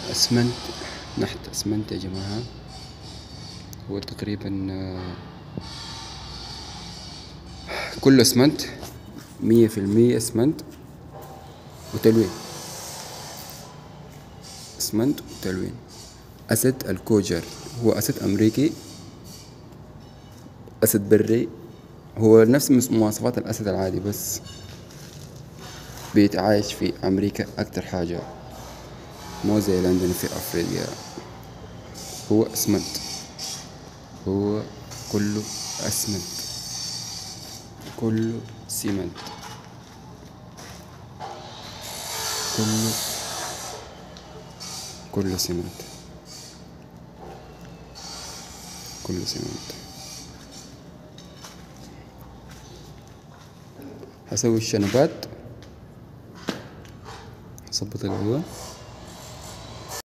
اسمنت نحت اسمنت يا جماعة هو تقريبا آه، كله اسمنت مية في المية اسمنت وتلوين اسمنت وتلوين اسد الكوجر هو اسد امريكي اسد بري هو نفس مواصفات الاسد العادي بس بيتعايش في امريكا اكتر حاجة مو زي اللي عندنا في افريقيا هو اسمنت هو كله اسمنت كله سيمنت كله كله سيمنت كله سيمنت هسوي الشنبات هظبط الهواء